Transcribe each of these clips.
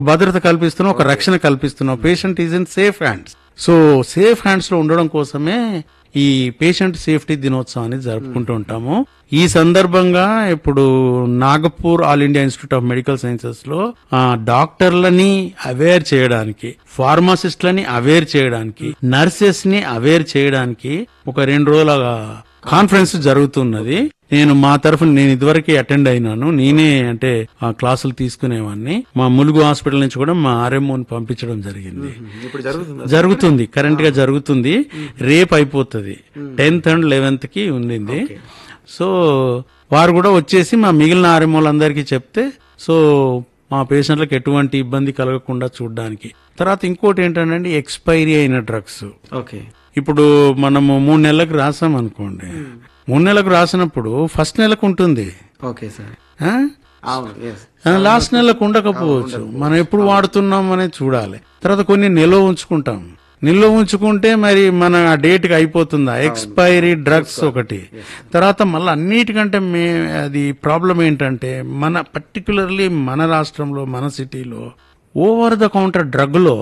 భద్రత కల్పిస్తున్నాం ఒక రక్షణ కల్పిస్తున్నాం patient is in safe hands so safe hands లో ఉండడం కోసమే ఈ పేషెంట్ సేఫ్టీ దినోత్సవాన్ని జరుపుకుంటూ ఉంటాము ఈ సందర్భంగా ఇప్పుడు Nagpur all India institute of medical sciences లో ఆ, డాక్టర్లని అవేర్ చేయడానికి ఫార్మాసిస్ట్లని అవేర్ చేయడానికి నర్సెస్ ని అవేర్ చేయడానికి ఒక రెండు రోజుల కాన్ఫరెన్స్ జరుగుతున్నది నేను మా తరఫున నేను ఇదివరకే అటెండ్ అయినాను నేనే అంటే ఆ క్లాసులు తీసుకునేవాడిని మా ములుగు హాస్పిటల్ నుంచి కూడా మా ఆర్ఎంఓని పంపించడం జరిగింది ఇప్పుడు జరుగుతుంది జరుగుతుంది కరెంట్ గా జరుగుతుంది రేపు అయిపోతుంది టెన్త్ అండ్ లెవెన్త్ కి ఉండింది సో వారు కూడా వచ్చేసి మా మిగిలిన ఆర్ఎంఓలందరికీ చెప్తే సో మా పేషెంట్లకు ఎటువంటి ఇబ్బంది కలగకుండా చూడడానికి తర్వాత ఇంకోటి ఏంటంటే ఎక్స్పైరీ అయిన డ్రగ్స్ ఓకే ఇప్పుడు మనము మూడు నెలలకు రాసాం అనుకోండి మూడు నెలలకు రాసినప్పుడు ఫస్ట్ నెలకు ఉంటుంది ఓకే సార్ ఆ? అవును ఎస్ ఆ, లాస్ట్ నెలకు ఉండకపోవచ్చు మనం ఎప్పుడు వాడుతున్నాం అనేది చూడాలి తర్వాత కొన్ని నిల్వ ఉంచుకుంటాం నిల్వ ఉంచుకుంటే మరి మన ఆ డేట్ కి అయిపోతుందా ఎక్స్పైరీ డ్రగ్స్ ఒకటి తర్వాత మళ్ళీ అన్నిటికంటే మే అది ప్రాబ్లం ఏంటంటే మన పర్టికులర్లీ మన రాష్ట్రంలో మన సిటీలో ఓవర్ ద కౌంటర్ డ్రగ్ లో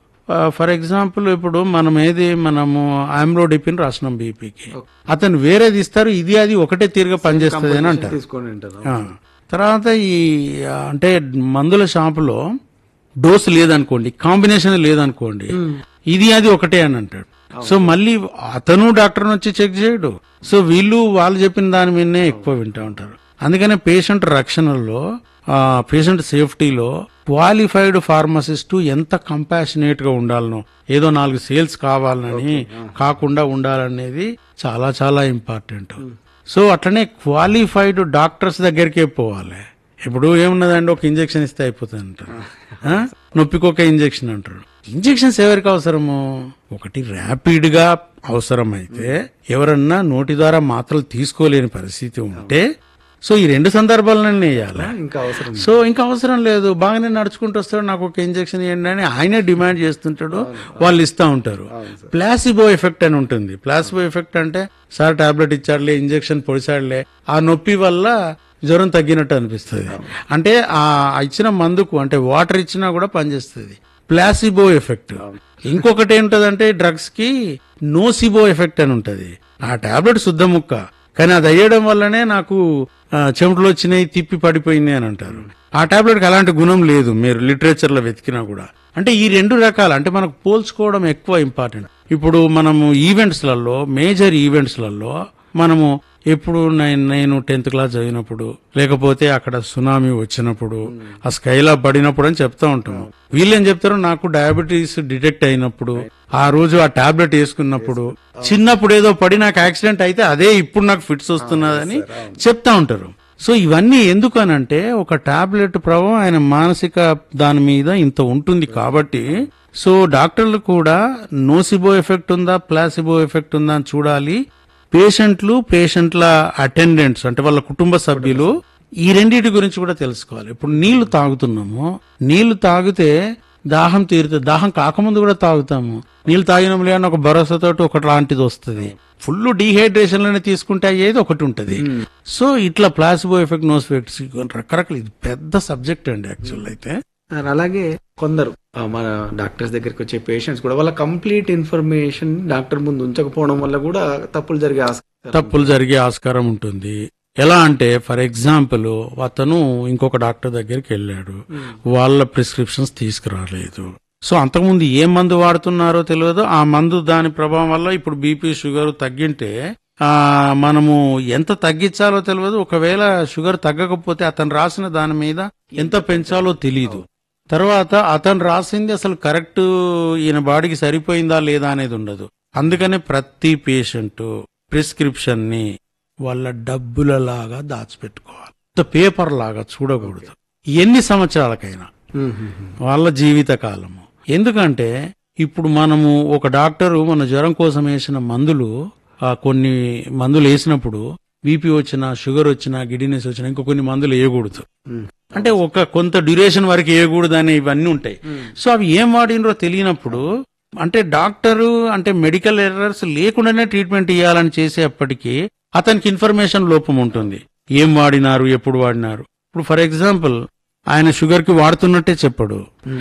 ఫర్ ఎగ్జాంపుల్ ఇప్పుడు మనం ఏది మనము ఆమ్రోడిపిన్ రాసినాం బీపీకి అతను వేరేది ఇస్తారు ఇది అది ఒకటే తీరుగా పనిచేస్తుంది అని అంటారు తీసుకోండి అంటారు ఆ. తర్వాత ఈ ఆ, అంటే మందుల షాపులో డోస్ లేదనుకోండి కాంబినేషన్ లేదనుకోండి ఇది అది ఒకటే అని అంటాడు సో మళ్ళీ అతను డాక్టర్ వచ్చి చెక్ చేయడు సో వీళ్ళు వాళ్ళు చెప్పిన దాని మీదనే ఎక్కువ వింటూ ఉంటారు అందుకనే పేషెంట్ రక్షణలో పేషెంట్ సేఫ్టీలో క్వాలిఫైడ్ ఫార్మసిస్ట్ ఎంత కంపాషనేట్ గా ఉండాలనో ఏదో నాలుగు సేల్స్ కావాలని కాకుండా ఉండాలనేది చాలా చాలా ఇంపార్టెంట్ సో అట్లనే క్వాలిఫైడ్ డాక్టర్స్ దగ్గరికే పోవాలి ఇప్పుడు ఏమున్నదండి ఒక ఇంజెక్షన్ ఇస్తే అయిపోతుంది అంటారు ఆ? నొప్పికి ఒక ఇంజెక్షన్ అంటారు ఇంజెక్షన్స్ ఎవరికి అవసరము ఒకటి ర్యాపిడ్ గా అవసరమైతే ఎవరన్నా నోటి ద్వారా మాత్రలు తీసుకోలేని పరిస్థితి ఉంటే సో ఈ రెండు సందర్భాలను వేయాలి ఇంకా అవసరం సో ఇంకా అవసరం లేదు బాగానే నడుచుకుంటూ వస్తాడు నాకు ఒక ఇంజెక్షన్ ఇవ్వండి అని ఆయనే డిమాండ్ చేస్తుంటాడు వాళ్ళు ఇస్తా ఉంటారు ప్లాసిబో ఎఫెక్ట్ అని ఉంటుంది ప్లాసిబో ఎఫెక్ట్ అంటే సార్ టాబ్లెట్ ఇచ్చాడులే ఇంజెక్షన్ పొడిచాడులే ఆ నొప్పి వల్ల జ్వరం తగ్గినట్టు అనిపిస్తుంది అంటే ఆ ఇచ్చిన మందుకు అంటే వాటర్ ఇచ్చినా కూడా పనిచేస్తుంది ప్లాసిబో ఎఫెక్ట్ ఇంకొకటి ఏంటంటే డ్రగ్స్ కి నోసిబో ఎఫెక్ట్ అని ఉంటది ఆ టాబ్లెట్ శుద్ధ ముక్క కానీ అది అయ్యడం వల్లనే నాకు ఆ, చెమటలు వచ్చినాయి తిప్పి పడిపోయింది అని అంటారు ఆ టాబ్లెట్ కి అలాంటి గుణం లేదు మీరు లిటరేచర్ లో వెతికినా కూడా అంటే ఈ రెండు రకాలు అంటే మనకు పోల్చుకోవడం ఎక్కువ ఇంపార్టెంట్ ఇప్పుడు మనము ఈవెంట్స్ లలో మేజర్ ఈవెంట్స్ లలో మనము ఎప్పుడు నేను నేను టెన్త్ క్లాస్ చదివినప్పుడు లేకపోతే అక్కడ సునామీ వచ్చినప్పుడు ఆ స్కైలా పడినప్పుడు అని చెప్తా ఉంటాము వీళ్ళేం చెప్తారు నాకు డయాబెటీస్ డిటెక్ట్ అయినప్పుడు ఆ రోజు ఆ టాబ్లెట్ వేసుకున్నప్పుడు చిన్నప్పుడు ఏదో పడి నాకు యాక్సిడెంట్ అయితే అదే ఇప్పుడు నాకు ఫిట్స్ వస్తున్నదని చెప్తా ఉంటారు సో ఇవన్నీ ఎందుకనంటే ఒక టాబ్లెట్ ప్రభావం ఆయన మానసిక దాని మీద ఇంత ఉంటుంది కాబట్టి సో డాక్టర్లు కూడా నోసిబో ఎఫెక్ట్ ఉందా ప్లాసిబో ఎఫెక్ట్ ఉందా అని చూడాలి పేషెంట్లు పేషెంట్ల అటెండెంట్స్ అంటే వాళ్ళ కుటుంబ సభ్యులు ఈ రెండింటి గురించి కూడా తెలుసుకోవాలి ఇప్పుడు నీళ్లు తాగుతున్నాము నీళ్లు తాగితే దాహం తీరుతుంది దాహం కాకముందు కూడా తాగుతాము నీళ్లు తాగినంలే అని ఒక భరోసాతోటి ఒకటి లాంటిది వస్తుంది ఫుల్ డీహైడ్రేషన్ లోనే తీసుకుంటే అయ్యేది ఒకటి ఉంటది సో ఇట్లా ప్లాసిబో ఎఫెక్ట్ నోస్ ఎఫెక్ట్స్ రకరకాల ఇది పెద్ద సబ్జెక్ట్ అండి యాక్చువల్ అయితే సార్, అలాగే కొందరు ఆ, మన డాక్టర్స్ దగ్గరికి వచ్చే పేషెంట్స్ కూడా వాళ్ళ కంప్లీట్ ఇన్ఫర్మేషన్ డాక్టర్ ముందు ఉంచకపోవడం వల్ల కూడా తప్పులు జరిగే ఆస్కారం తప్పులు జరిగే ఆస్కారం ఉంటుంది ఎలా అంటే ఫర్ ఎగ్జాంపుల్ అతను ఇంకొక డాక్టర్ దగ్గరికి వెళ్ళాడు వాళ్ళ ప్రిస్క్రిప్షన్స్ తీసుకురాలేదు సో అంతకుముందు ఏ మందు వాడుతున్నారో తెలియదు ఆ మందు దాని ప్రభావం వల్ల ఇప్పుడు బీపీ షుగర్ తగ్గింటే ఆ మనము ఎంత తగ్గించాలో తెలియదు ఒకవేళ షుగర్ తగ్గకపోతే అతను రాసిన దాని మీద ఎంత పెంచాలో తెలియదు తర్వాత అతను రాసింది అసలు కరెక్ట్ ఈయన బాడీకి సరిపోయిందా లేదా అనేది ఉండదు అందుకనే ప్రతి పేషెంట్ ప్రిస్క్రిప్షన్ ని వాళ్ళ డబ్బుల లాగా దాచిపెట్టుకోవాలి పేపర్ లాగా చూడకూడదు ఎన్ని సంవత్సరాలకైనా వాళ్ళ జీవిత కాలము ఎందుకంటే ఇప్పుడు మనము ఒక డాక్టరు మన జ్వరం కోసం వేసిన మందులు ఆ కొన్ని మందులు వేసినప్పుడు బీపీ వచ్చినా షుగర్ వచ్చినా గిడినెస్ వచ్చినా ఇంకో కొన్ని మందులు వేయకూడదు అంటే ఒక కొంత డ్యూరేషన్ వరకు వేయకూడదు అనే ఇవన్నీ ఉంటాయి సో అవి ఏం వాడినరో తెలియనప్పుడు అంటే డాక్టరు అంటే మెడికల్ ఎర్రర్స్ లేకుండానే ట్రీట్మెంట్ ఇవ్వాలని చేసేప్పటికీ అతనికి ఇన్ఫర్మేషన్ లోపం ఉంటుంది ఏం వాడినారు ఎప్పుడు వాడినారు ఇప్పుడు ఫర్ ఎగ్జాంపుల్ ఆయన షుగర్ కి వాడుతున్నట్టే చెప్పడు